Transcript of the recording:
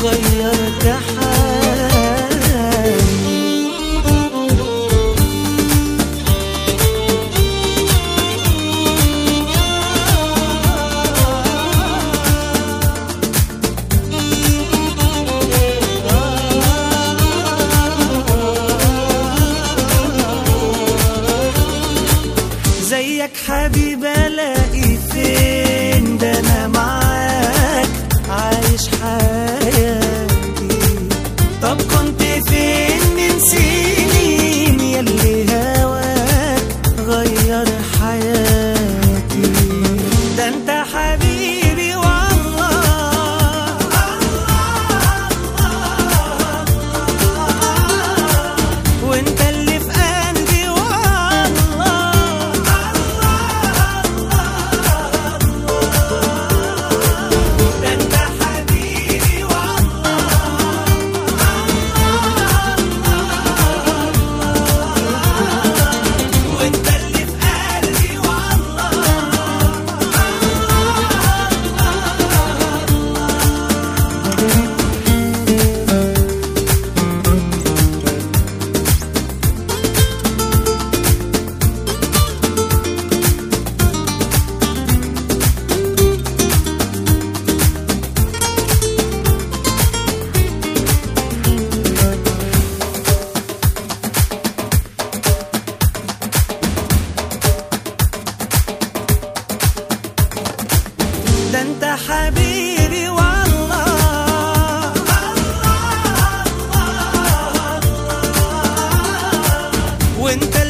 غيرت حالي زيك حبيب الاقي فين ده انا معاك عايش حياتي طب كنت فين من سنين يلي هواك غير حياتي ده انت حبيبي والله وانت اللي في قلبي والله ده انت حبيبي والله وانت اللي في قلبي والله ده انت حبيبي والله وانت